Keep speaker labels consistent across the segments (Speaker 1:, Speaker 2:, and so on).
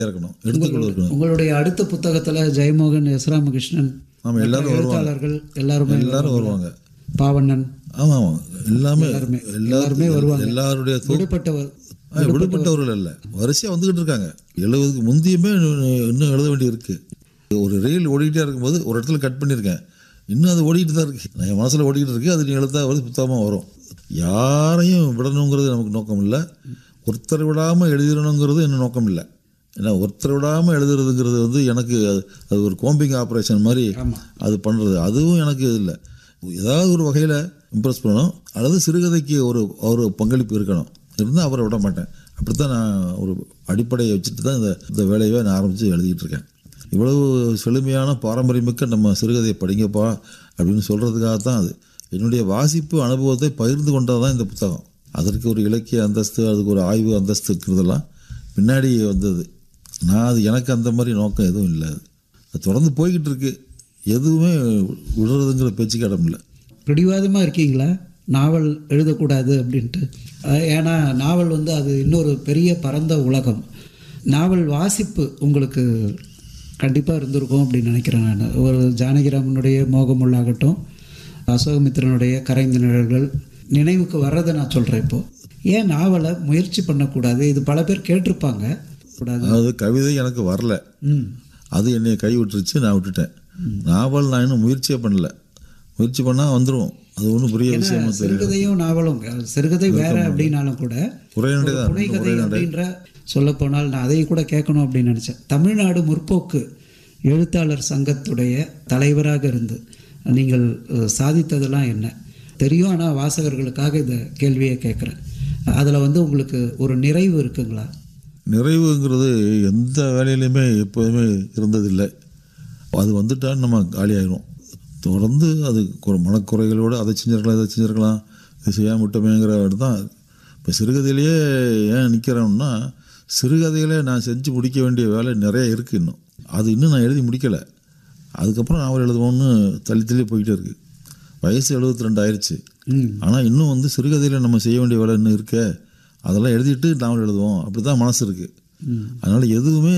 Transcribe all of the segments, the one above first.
Speaker 1: இருக்கணும் எடுத்துக்கொள்ள இருக்கணும்
Speaker 2: உங்களுடைய அடுத்த புத்தகத்துல ஜெயமோகன் எஸ் ராமகிருஷ்ணன்
Speaker 1: ஆமா எல்லாரும் வருவாங்க
Speaker 2: எழுத்தாளர்கள் எல்லாருமே
Speaker 1: எல்லாரும் வருவாங்க
Speaker 2: பாவண்ணன்
Speaker 1: ஆமாம் ஆமாம் எல்லாமே
Speaker 2: எல்லாருமே வருவாங்க.
Speaker 1: எல்லாருடைய தூ-
Speaker 2: விடுபட்டவர்
Speaker 1: ஆ, விடுபட்டவர்கள் அல்ல வரிசையாக வந்துக்கிட்டு இருக்காங்க எழுபதுக்கு முந்தியுமே இன்னும் இன்னும் எழுத வேண்டி இருக்கு ஒரு ரயில் ஓடிக்கிட்டே இருக்கும்போது ஒரு இடத்துல கட் பண்ணியிருக்கேன் இன்னும் அது ஓடிக்கிட்டு தான் இருக்கு என் மனசில் ஓடிக்கிட்டு இருக்கு அது நீ எழுத்தா வந்து புத்தகமாக வரும் யாரையும் விடணுங்கிறது நமக்கு நோக்கம் இல்லை ஒருத்தர் விடாமல் எழுதிடணுங்கிறது என்ன நோக்கம் இல்லை ஏன்னா ஒருத்தர் விடாமல் எழுதுறதுங்கிறது வந்து எனக்கு அது அது ஒரு கோம்பிங் ஆப்ரேஷன் மாதிரி அது பண்ணுறது அதுவும் எனக்கு இல்லை ஏதாவது ஒரு வகையில் இம்ப்ரெஸ் பண்ணணும் அல்லது சிறுகதைக்கு ஒரு ஒரு பங்களிப்பு இருக்கணும் இருந்தால் அவரை விட மாட்டேன் அப்படித்தான் நான் ஒரு அடிப்படையை வச்சுட்டு தான் இந்த இந்த வேலையை நான் ஆரம்பித்து எழுதிக்கிட்டு இருக்கேன் இவ்வளவு செழுமையான பாரம்பரியமிக்க நம்ம சிறுகதையை படிங்கப்பா அப்படின்னு சொல்கிறதுக்காக தான் அது என்னுடைய வாசிப்பு அனுபவத்தை பகிர்ந்து கொண்டது தான் இந்த புத்தகம் அதற்கு ஒரு இலக்கிய அந்தஸ்து அதுக்கு ஒரு ஆய்வு அந்தஸ்து இருக்கிறதெல்லாம் பின்னாடி வந்தது நான் அது எனக்கு அந்த மாதிரி நோக்கம் எதுவும் இல்லை அது அது தொடர்ந்து போய்கிட்டு இருக்கு எதுவுமே விடுறதுங்கிற பேச்சுக்கு இடம் இல்லை
Speaker 2: பிடிவாதமாக இருக்கீங்களா நாவல் எழுதக்கூடாது அப்படின்ட்டு அஹ் ஏன்னா நாவல் வந்து அது இன்னொரு பெரிய பரந்த உலகம் நாவல் வாசிப்பு உங்களுக்கு கண்டிப்பாக இருந்திருக்கும் அப்படின்னு நினைக்கிறேன் நான் ஒரு ஜானகிராமனுடைய மோகமுள்ளாகட்டும் அசோகமித்திரனுடைய கரைந்த நிழல்கள் நினைவுக்கு வர்றதை நான் சொல்கிறேன் இப்போது ஏன் நாவலை முயற்சி பண்ணக்கூடாது இது பல பேர் கேட்டிருப்பாங்க கூடாது
Speaker 1: அதாவது கவிதை எனக்கு வரல
Speaker 2: ம்
Speaker 1: அது என்னை கை விட்டுருச்சு நான் விட்டுட்டேன் நாவல் நான் இன்னும் முயற்சியே பண்ணல முயற்சி பண்ணால் வந்துடும் அது ஒன்றும் பெரிய விஷயமா தெரியல
Speaker 2: சிறுகதையும் நாவலும் சிறுகதை வேற அப்படின்னாலும் கூட
Speaker 1: உரைநடை தான்
Speaker 2: புனைகதை அப்படின்ற சொல்லப்போனால் நான் அதையும் கூட கேட்கணும் அப்படின்னு நினச்சேன் தமிழ்நாடு முற்போக்கு எழுத்தாளர் சங்கத்துடைய தலைவராக இருந்து நீங்கள் அஹ், சாதித்ததெல்லாம் என்ன தெரியும் ஆனால் வாசகர்களுக்காக இந்த கேள்வியை கேட்குறேன் அதில் வந்து உங்களுக்கு ஒரு நிறைவு இருக்குங்களா
Speaker 1: நிறைவுங்கிறது எந்த வேலையிலையுமே எப்போதுமே இருந்ததில்லை அது வந்துட்டால் நம்ம காலியாயிரும் தொடர்ந்து அது ஒரு மனக்குறைகளோடு அதை செஞ்சிருக்கலாம் இதை செஞ்சிருக்கலாம் இது செய்யாம விட்டோமேங்கிற தான் இப்போ சிறுகதையிலேயே ஏன் நிற்கிறோம்னா சிறுகதையிலே நான் செஞ்சு முடிக்க வேண்டிய வேலை நிறைய இருக்குது இன்னும் அது இன்னும் நான் எழுதி முடிக்கலை அதுக்கப்புறம் நாவல் எழுதுவோம்னு தள்ளி தள்ளி போய்கிட்டே இருக்குது வயசு எழுபத்தி ரெண்டு ஆயிடுச்சு
Speaker 2: ம்
Speaker 1: ஆனால் இன்னும் வந்து சிறுகதையில் நம்ம செய்ய வேண்டிய வேலை இன்னும் இருக்கே அதெல்லாம் எழுதிட்டு நாவல் எழுதுவோம் அப்படி தான் மனசு இருக்குது அதனால் எதுவுமே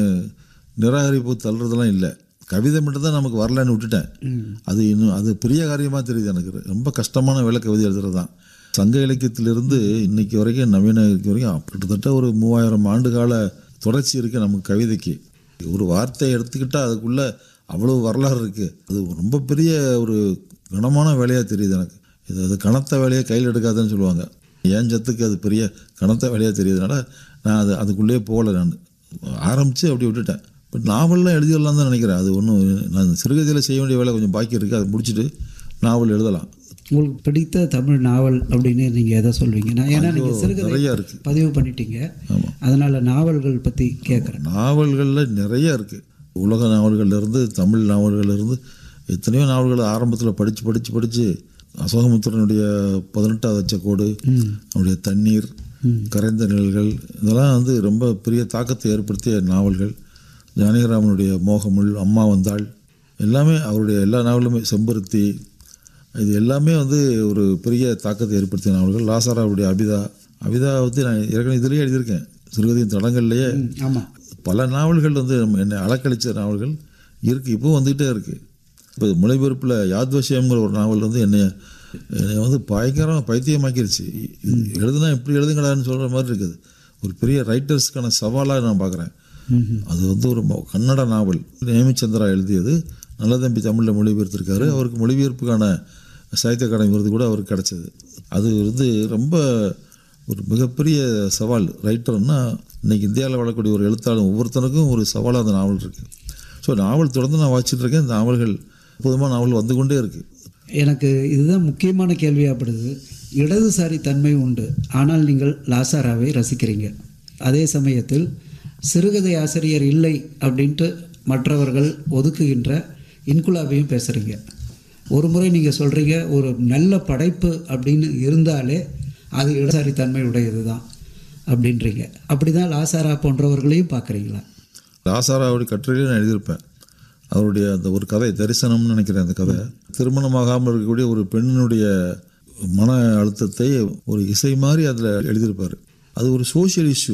Speaker 1: நிராகரிப்பு தள்ளுறதெல்லாம் இல்லை கவிதை மட்டும் தான் நமக்கு வரலன்னு விட்டுட்டேன் அது இன்னும் அது பெரிய காரியமாக தெரியுது எனக்கு ரொம்ப கஷ்டமான வேலை கவிதை எழுதுறது தான் சங்க இலக்கியத்திலிருந்து இன்னைக்கு வரைக்கும் நவீன இலக்கியம் வரைக்கும் கிட்டத்தட்ட ஒரு மூவாயிரம் ஆண்டு கால தொடர்ச்சி இருக்குது நமக்கு கவிதைக்கு ஒரு வார்த்தையை எடுத்துக்கிட்டால் அதுக்குள்ளே அவ்வளோ வரலாறு இருக்குது அது ரொம்ப பெரிய ஒரு கனமான வேலையாக தெரியுது எனக்கு இது அது கனத்த வேலையை கையில் எடுக்காதுன்னு சொல்லுவாங்க ஏன் சத்துக்கு அது பெரிய கனத்த வேலையாக தெரியுதுனால நான் அது அதுக்குள்ளேயே போகல நான் ஆரம்பித்து அப்படி விட்டுட்டேன் பட் நாவல்லாம் எழுதிடலாம் தான் நினைக்கிறேன் அது ஒன்றும் நான் சிறுகதையில் செய்ய வேண்டிய வேலை கொஞ்சம் பாக்கி இருக்குது அதை முடிச்சுட்டு நாவல் எழுதலாம்
Speaker 2: உங்களுக்கு பிடித்த தமிழ் நாவல் அப்படின்னு நீங்கள் எதை சொல்வீங்க நான் ஏன்னா நீங்கள் சிறுகதை
Speaker 1: நிறையா இருக்குது
Speaker 2: பதிவு பண்ணிட்டீங்க
Speaker 1: ஆமாம்
Speaker 2: அதனால் நாவல்கள் பற்றி கேட்குறேன்
Speaker 1: நாவல்களில் நிறைய இருக்குது உலக நாவல்கள்லேருந்து தமிழ் நாவல்கள்லேருந்து எத்தனையோ நாவல்கள் ஆரம்பத்தில் படித்து படித்து படித்து அசோகமுத்திரனுடைய பதினெட்டாவது அச்சக்கோடு அவனுடைய தண்ணீர் கரைந்த நிழல்கள் இதெல்லாம் வந்து ரொம்ப பெரிய தாக்கத்தை ஏற்படுத்திய நாவல்கள் ஜானகிராமனுடைய மோகமுள் அம்மா வந்தாள் எல்லாமே அவருடைய எல்லா நாவலுமே செம்பருத்தி இது எல்லாமே வந்து ஒரு பெரிய தாக்கத்தை ஏற்படுத்திய நாவல்கள் லாசாராவுடைய அபிதா அபிதா வந்து நான் ஏற்கனவே இதுலேயே எழுதியிருக்கேன் சிறுகதையின் தடங்கள்லேயே
Speaker 2: ஆமாம்
Speaker 1: பல நாவல்கள் வந்து நம்ம என்னை அலக்கழிச்ச நாவல்கள் இருக்குது இப்போவும் வந்துகிட்டே இருக்குது இப்போ மொழிபெயர்ப்பில் யாத்வசியம்ங்கிற ஒரு நாவல் வந்து என்னை என்னை வந்து பயங்கரம் பைத்தியமாக்கிருச்சு இது எழுதுனா இப்படி எழுதுங்கடான்னு சொல்கிற மாதிரி இருக்குது ஒரு பெரிய ரைட்டர்ஸ்க்கான சவாலாக நான் பார்க்குறேன் அது வந்து ஒரு மொ- கன்னட நாவல் நேமிச்சந்திரா எழுதியது நல்லதம்பி தமிழில் மொழிபெயர்த்திருக்காரு அவருக்கு மொழிபெயர்ப்புக்கான சாகித்ய அகாடமி விருது கூட அவருக்கு கிடச்சது அது வந்து ரொம்ப ஒரு மிகப்பெரிய சவால் ரைட்டர்னா இன்னைக்கு இந்தியாவில் வாழக்கூடிய ஒரு எழுத்தாளர் ஒவ்வொருத்தனுக்கும் ஒரு சவாலாக அந்த நாவல் இருக்குது ஸோ நாவல் தொடர்ந்து நான் வாசிச்சுட்டு இருக்கேன் இந்த நாவல்கள் அற்புதமான நாவல் வந்து கொண்டே இருக்குது
Speaker 2: எனக்கு இதுதான் முக்கியமான கேள்வியாகப்படுது இடதுசாரி தன்மை உண்டு ஆனால் நீங்கள் லாசாராவை ரசிக்கிறீங்க அதே சமயத்தில் சிறுகதை ஆசிரியர் இல்லை அப்படின்ட்டு மற்றவர்கள் ஒதுக்குகின்ற இன்குலாவையும் பேசுகிறீங்க ஒரு முறை நீங்கள் சொல்கிறீங்க ஒரு நல்ல படைப்பு அப்படின்னு இருந்தாலே அது இடதுசாரி தன்மை உடையது தான் அப்படின்றீங்க அப்படி தான் லாசாரா போன்றவர்களையும் பார்க்குறீங்களா
Speaker 1: லாசாராவுடைய கட்டுரையிலே நான் எழுதியிருப்பேன் அவருடைய அந்த ஒரு கதை தரிசனம்னு நினைக்கிறேன் அந்த கதை திருமணமாகாமல் இருக்கக்கூடிய ஒரு பெண்ணினுடைய மன அழுத்தத்தை ஒரு இசை மாதிரி அதில் எழுதியிருப்பார் அது ஒரு சோஷியல் இஷ்யூ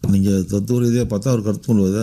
Speaker 1: நீங்கள் தத்துவ ரீதியாக பார்த்தா ஒரு கருத்து கொள்வது